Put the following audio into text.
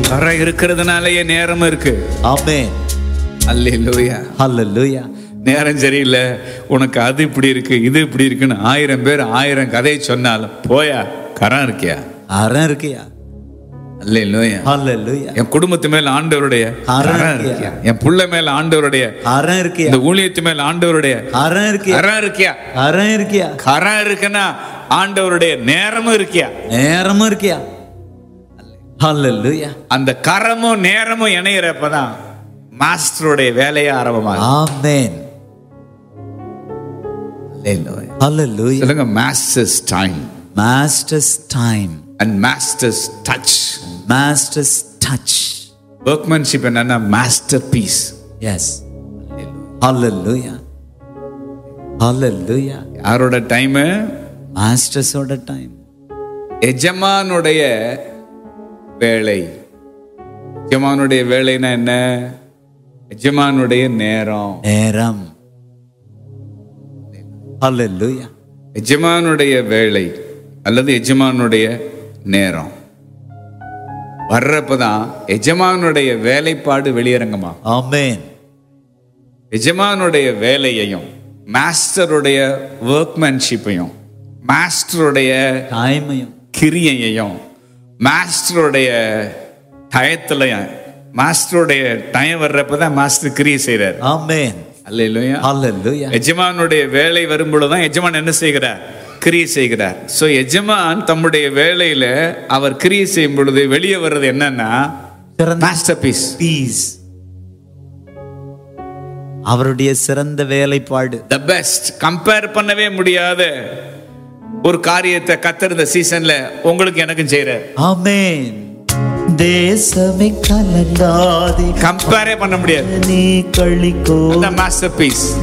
கரை இருக்கிறதுனாலயே நேரம் இருக்கு ஆமென் அல்லேலூயா ஹalleluya நேரம் சரியில்லை உனக்கு அது இப்படி இருக்கு இது இப்படி இருக்குன்னு ஆயிரம் பேர் ஆயிரம் கதையை சொன்னாலும் போயா கரம் இருக்கியா அறம் இருக்கியா அல்லேலூயா ஹalleluya என் குடும்பத்து மேல ஆண்டவருடைய கரம் கரம் இருக்கியா? இருக்கியா என் புள்ள மேல ஆண்டவருடைய அறம் இருக்கியா இந்த ஊழியத்து மேல ஆண்டவருடைய அறம் இருக்கியா கரம் இருக்கியா அறம் இருக்கியா கரம் இருக்குன்னா ஆண்டவருடைய நேரமும் இருக்கியா நேரமும் இருக்கியா ஹalleluya அந்த கரமும் நேரமும் இணையிறப்பதான் மாஸ்டருடைய வேலையை ஆரம்பமாகும் ஆமென் Hallelujah. ஹalleluya சொல்லுங்க masters time masters time and masters touch masters touch workmanship என்னன்னா மாஸ்டர் பீஸ் எஸ் ஹalleluya ஹalleluya யாரோட டைமு மாஸ்டர்ஸோட டைம் எஜமானுடைய வேலை எஜமானுடைய வேலைன்னா என்ன எஜமானுடைய நேரம் நேரம் ஹalleluya எஜமானுடைய வேலை அல்லது எஜமானுடைய நேரம் வர்றப்பதான் எஜமானுடைய வேலைப்பாடு வெளியரங்கமா ஆமென் எஜமானுடைய வேலையையும் மாஸ்டருடைய ஒர்க்மேன்ஷிப்பையும் மாஸ்டருடைய டைமையும் கிரியையையும் மாஸ்டருடைய டயத்துலையும் மாஸ்டருடைய டயம் வர்றப்பதான் மாஸ்டர் கிரியை செய்கிறார் ஆமென் அல்லையா ஹalleluya எஜமானுடைய வேலை வரும்பொழுதுதான் எஜமான் என்ன செய்கிறார் கிரியை செய்கிறார் சோ எஜமான் தம்முடைய வேலையில அவர் கிரியை செய்யும் பொழுது வெளியே வர்றது என்னன்னா சிறந்த மாஸ்டர் பீஸ் பீஸ் அவருடைய சிறந்த வேலைப்பாடு த பெஸ்ட் கம்பேர் பண்ணவே முடியாத ஒரு காரியத்தை கத்தர் இந்த சீசன்ல உங்களுக்கு எனக்கும் செய்யறார் ஆமென் தேசமே கலங்காதே கம்பேரே பண்ண முடியாது நீ கழிக்கோ மாஸ்டர் பீஸ்